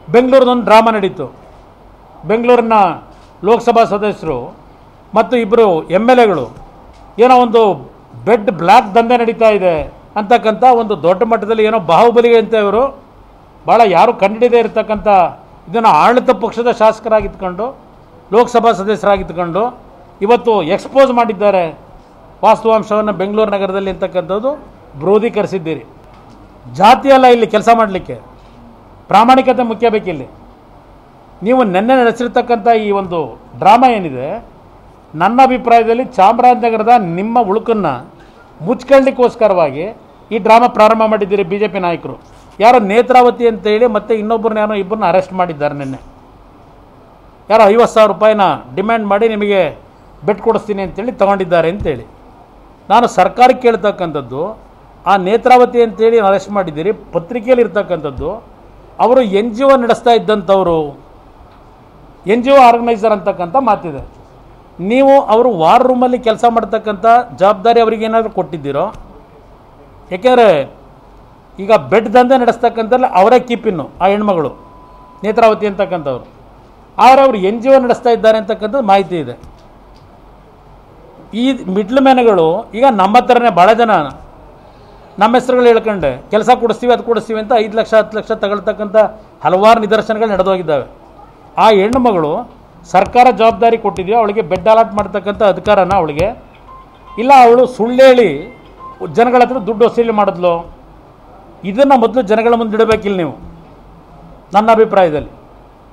ಬೆಂಗಳೂರಿನೊಂದು drama ನಡೀತು ಬೆಂಗಳೂರಿನ ಲೋಕಸಭಾ ಸದಸ್ಯರು ಮತ್ತು ಇಬ್ಬರು ಎಮ್ ಎಲ್ ಎಗಳು ಏನೋ ಒಂದು ಬೆಡ್ ಬ್ಲ್ಯಾಕ್ ದಂಧೆ ನಡೀತಾ ಇದೆ ಅಂತಕ್ಕಂಥ ಒಂದು ದೊಡ್ಡ ಮಟ್ಟದಲ್ಲಿ ಏನೋ ಬಾಹುಬಲಿ ಅಂತ ಇವರು ಭಾಳ ಯಾರು ಕಂಡಿಡದೇ ಇರತಕ್ಕಂಥ ಇದನ್ನು ಆಡಳಿತ ಪಕ್ಷದ ಶಾಸಕರಾಗಿತ್ಕೊಂಡು ಲೋಕಸಭಾ ಸದಸ್ಯರಾಗಿತ್ಕೊಂಡು ಇವತ್ತು ಎಕ್ಸ್ಪೋಸ್ ಮಾಡಿದ್ದಾರೆ ವಾಸ್ತವಾಂಶವನ್ನು ಬೆಂಗಳೂರು ನಗರದಲ್ಲಿ ಅಂತಕ್ಕಂಥದ್ದು ಬ್ರೋಧೀಕರಿಸಿದ್ದೀರಿ ಜಾತಿ ಅಲ್ಲ ಇಲ್ಲಿ ಕೆಲಸ ಮಾಡಲಿಕ್ಕೆ ಪ್ರಾಮಾಣಿಕತೆ ಮುಖ್ಯ ಬೇಕಿಲ್ಲಿ ನೀವು ನೆನ್ನೆ ನಡೆಸಿರ್ತಕ್ಕಂಥ ಈ ಒಂದು ಡ್ರಾಮಾ ಏನಿದೆ ನನ್ನ ಅಭಿಪ್ರಾಯದಲ್ಲಿ ಚಾಮರಾಜನಗರದ ನಿಮ್ಮ ಉಳುಕನ್ನು ಮುಚ್ಕೊಳ್ಳಿಕ್ಕೋಸ್ಕರವಾಗಿ ಈ ಡ್ರಾಮಾ ಪ್ರಾರಂಭ ಮಾಡಿದ್ದೀರಿ ಬಿ ಜೆ ಪಿ ನಾಯಕರು ಯಾರೋ ನೇತ್ರಾವತಿ ಅಂತೇಳಿ ಮತ್ತೆ ಇನ್ನೊಬ್ಬರನ್ನ ಯಾರೋ ಇಬ್ಬರನ್ನ ಅರೆಸ್ಟ್ ಮಾಡಿದ್ದಾರೆ ನಿನ್ನೆ ಯಾರೋ ಐವತ್ತು ಸಾವಿರ ರೂಪಾಯಿನ ಡಿಮ್ಯಾಂಡ್ ಮಾಡಿ ನಿಮಗೆ ಬೆಟ್ ಕೊಡಿಸ್ತೀನಿ ಅಂತೇಳಿ ತಗೊಂಡಿದ್ದಾರೆ ಅಂತೇಳಿ ನಾನು ಸರ್ಕಾರಕ್ಕೆ ಕೇಳ್ತಕ್ಕಂಥದ್ದು ಆ ನೇತ್ರಾವತಿ ಅಂತೇಳಿ ಅರೆಸ್ಟ್ ಮಾಡಿದ್ದೀರಿ ಪತ್ರಿಕೆಯಲ್ಲಿ ಇರ್ತಕ್ಕಂಥದ್ದು ಅವರು ಎನ್ ಜಿ ಒ ನಡೆಸ್ತಾ ಇದ್ದಂಥವರು ಎನ್ ಜಿ ಒ ಆರ್ಗನೈಸರ್ ಅಂತಕ್ಕಂಥ ಮಾತಿದೆ ನೀವು ಅವರು ವಾರ್ ರೂಮಲ್ಲಿ ಕೆಲಸ ಮಾಡ್ತಕ್ಕಂಥ ಜವಾಬ್ದಾರಿ ಅವರಿಗೆ ಏನಾದರೂ ಕೊಟ್ಟಿದ್ದೀರೋ ಏಕೆಂದರೆ ಈಗ ಬೆಡ್ ದಂಧೆ ನಡೆಸ್ತಕ್ಕಂಥಲ್ಲಿ ಅವರೇ ಕೀಪಿನ್ನು ಆ ಹೆಣ್ಮಗಳು ನೇತ್ರಾವತಿ ಅಂತಕ್ಕಂಥವ್ರು ಆದರೆ ಅವರು ಎನ್ ಜಿ ಒ ನಡೆಸ್ತಾ ಇದ್ದಾರೆ ಅಂತಕ್ಕಂಥದ್ದು ಮಾಹಿತಿ ಇದೆ ಈ ಮಿಡ್ಲ್ ಮ್ಯಾನ್ಗಳು ಈಗ ನಮ್ಮ ಹತ್ರನೇ ಭಾಳ ಜನ ನಮ್ಮ ಹೆಸರುಗಳು ಹೇಳ್ಕೊಂಡೆ ಕೆಲಸ ಕೊಡಿಸ್ತೀವಿ ಅದು ಕೊಡಿಸ್ತೀವಿ ಅಂತ ಐದು ಲಕ್ಷ ಹತ್ತು ಲಕ್ಷ ತಗೊಳ್ತಕ್ಕಂಥ ಹಲವಾರು ನಿದರ್ಶನಗಳು ನಡೆದೋಗಿದ್ದಾವೆ ಆ ಹೆಣ್ಣು ಮಗಳು ಸರ್ಕಾರ ಜವಾಬ್ದಾರಿ ಕೊಟ್ಟಿದೆಯೋ ಅವಳಿಗೆ ಬೆಡ್ ಅಲಾಟ್ ಮಾಡ್ತಕ್ಕಂಥ ಅಧಿಕಾರನ ಅವಳಿಗೆ ಇಲ್ಲ ಅವಳು ಸುಳ್ಳು ಹೇಳಿ ಜನಗಳ ಹತ್ರ ದುಡ್ಡು ವಸೂಲಿ ಮಾಡಿದ್ಲು ಇದನ್ನು ಮೊದಲು ಜನಗಳ ಮುಂದೆ ಇಡಬೇಕಿಲ್ಲ ನೀವು ನನ್ನ ಅಭಿಪ್ರಾಯದಲ್ಲಿ